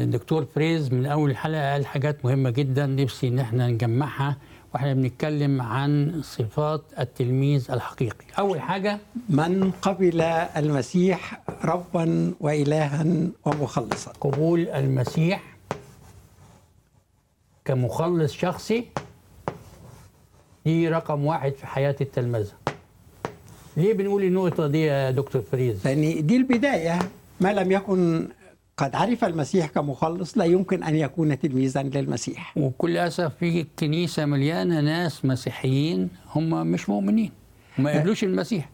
الدكتور فريز من اول الحلقه قال حاجات مهمه جدا نفسي ان احنا نجمعها واحنا بنتكلم عن صفات التلميذ الحقيقي اول حاجه من قبل المسيح ربا وإلها ومخلصا قبول المسيح كمخلص شخصي دي رقم واحد في حياه التلمذه ليه بنقول النقطه دي يا دكتور فريز لأن دي البداية ما لم يكن قد عرف المسيح كمخلص لا يمكن أن يكون تلميذا للمسيح وبكل اسف في كنيسه مليانه ناس مسيحيين هم مش مؤمنين ما يقبلوش المسيح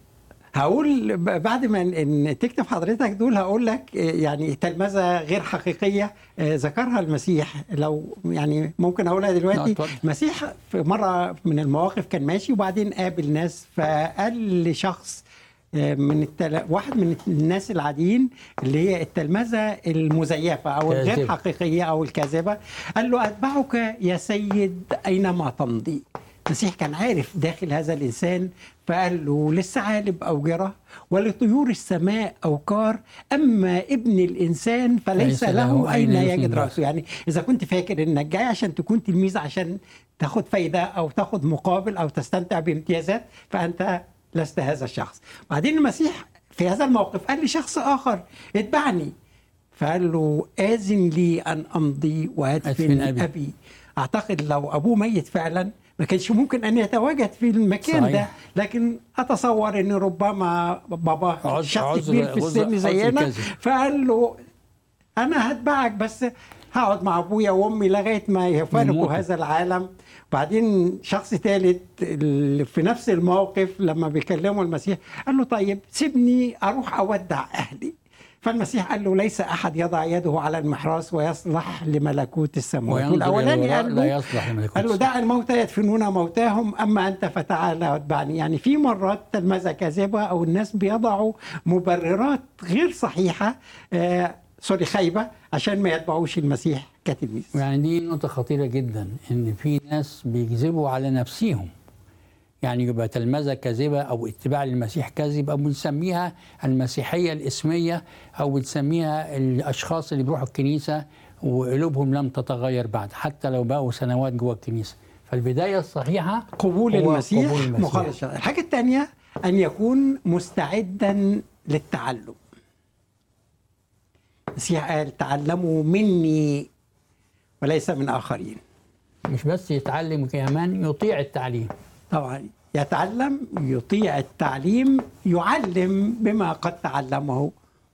هقول ب- بعد ما ان تكتب حضرتك دول هقول لك آه، يعني تلمذه غير حقيقيه آه، ذكرها المسيح لو يعني ممكن اقولها لا، دلوقتي اتفضل. المسيح في مره من المواقف كان ماشي وبعدين قابل ناس فقال لشخص آه، من التل... واحد من الناس العاديين اللي هي التلمذه المزيفه او الغير كاذبة. حقيقيه او الكاذبه قال له اتبعك يا سيد اينما تمضي المسيح كان عارف داخل هذا الانسان فقال له للثعالب اوجره ولطيور السماء اوكار اما ابن الانسان فليس ليس له له اين أين يجد يسند راسه يعني اذا كنت فاكر انك جاي عشان تكون تلميذ عشان تاخد فايده او تاخد مقابل او تستمتع بامتيازات فانت لست هذا الشخص بعدين المسيح في هذا الموقف قال لشخص اخر اتبعني فقال له آذن لي أن أمضي وأدفن أدفن أبي. أبي. أبي أعتقد لو أبوه ميت فعلا ما كانش ممكن أن يتواجد في المكان صحيح. ده لكن أتصور أن ربما بابا عذر- شخص عذر- كبير في عذر- السن عذر زينا كذب. فقال له أنا هتبعك بس هقعد مع أبويا وأمي لغاية ما يفارقوا يموتوا. هذا العالم بعدين شخص ثالث اللي في نفس الموقف لما بيكلموا المسيح قال له طيب سيبني أروح أودع أهلي فالمسيح قال له ليس احد يضع يده على المحراث ويصلح لملكوت السماوات وينظر والاولاني إلى قال الوراء لا له يصلح لملكوت قال له السماء. دع الموتى يدفنون موتاهم اما انت فتعالى واتبعني يعني في مرات تلمذه كاذبه او الناس بيضعوا مبررات غير صحيحه آه سوري خايبه عشان ما يتبعوش المسيح كتلميذ يعني دي نقطة خطيرة جدا إن في ناس بيكذبوا على نفسهم يعني يبقى تلمذة كاذبة أو اتباع للمسيح كاذب أو بنسميها المسيحية الإسمية أو بنسميها الأشخاص اللي بيروحوا الكنيسة وقلوبهم لم تتغير بعد حتى لو بقوا سنوات جوه الكنيسة فالبداية الصحيحة قبول هو المسيح, قبول المسيح. مخلص الحاجة الثانية أن يكون مستعدا للتعلم المسيح قال تعلموا مني وليس من آخرين مش بس يتعلم كمان يطيع التعليم طبعا يتعلم يطيع التعليم يعلم بما قد تعلمه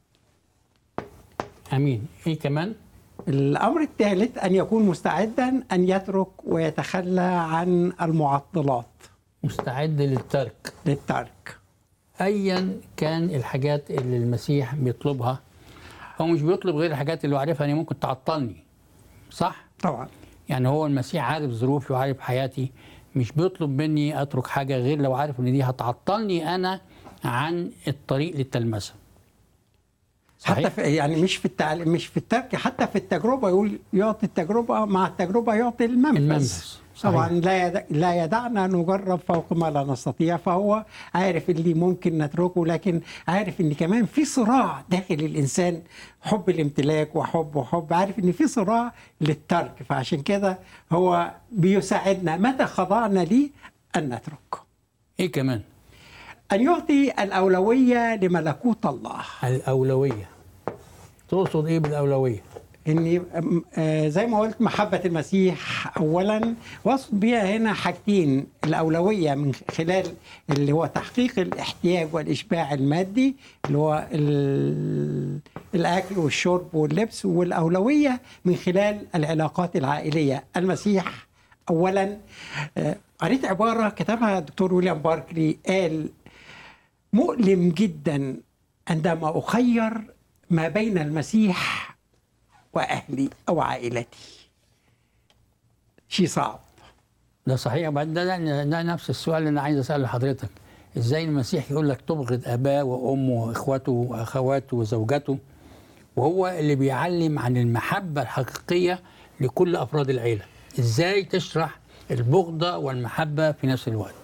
أمين إيه كمان الأمر الثالث أن يكون مستعدا أن يترك ويتخلى عن المعطلات مستعد للترك للترك ايا كان الحاجات اللي المسيح بيطلبها هو مش بيطلب غير الحاجات اللي هو عارفها ان ممكن تعطلني صح طبعا يعني هو المسيح عارف ظروفي وعارف حياتي مش بيطلب مني اترك حاجه غير لو عارف ان دي هتعطلني انا عن الطريق للتلمذه حتى صحيح في يعني مش في التعليم مش في الترك حتى في التجربه يقول يعطي التجربه مع التجربه يعطي المنفذ, المنفذ. صحيح. طبعا لا يد... لا يدعنا نجرب فوق ما لا نستطيع فهو عارف اللي ممكن نتركه لكن عارف ان كمان في صراع داخل الانسان حب الامتلاك وحب وحب عارف ان في صراع للترك فعشان كده هو بيساعدنا متى خضعنا ليه ان نترك ايه كمان ان يعطي الاولويه لملكوت الله الاولويه تقصد ايه بالاولويه اني أم- آه، زي ما قلت محبه المسيح اولا واقصد بيها هنا حاجتين الاولويه من خلال اللي هو تحقيق الاحتياج والاشباع المادي اللي هو ال- الاكل والشرب واللبس والاولويه من خلال العلاقات العائليه المسيح اولا آه، قريت عباره كتبها الدكتور ويليام باركلي قال مؤلم جدا عندما اخير ما بين المسيح واهلي او عائلتي شيء صعب ده صحيح بعد ده, ده, ده نفس السؤال اللي انا عايز اساله لحضرتك ازاي المسيح يقول لك تبغض اباه وامه واخواته واخواته وزوجته وهو اللي بيعلم عن المحبه الحقيقيه لكل افراد العيله ازاي تشرح البغضه والمحبه في نفس الوقت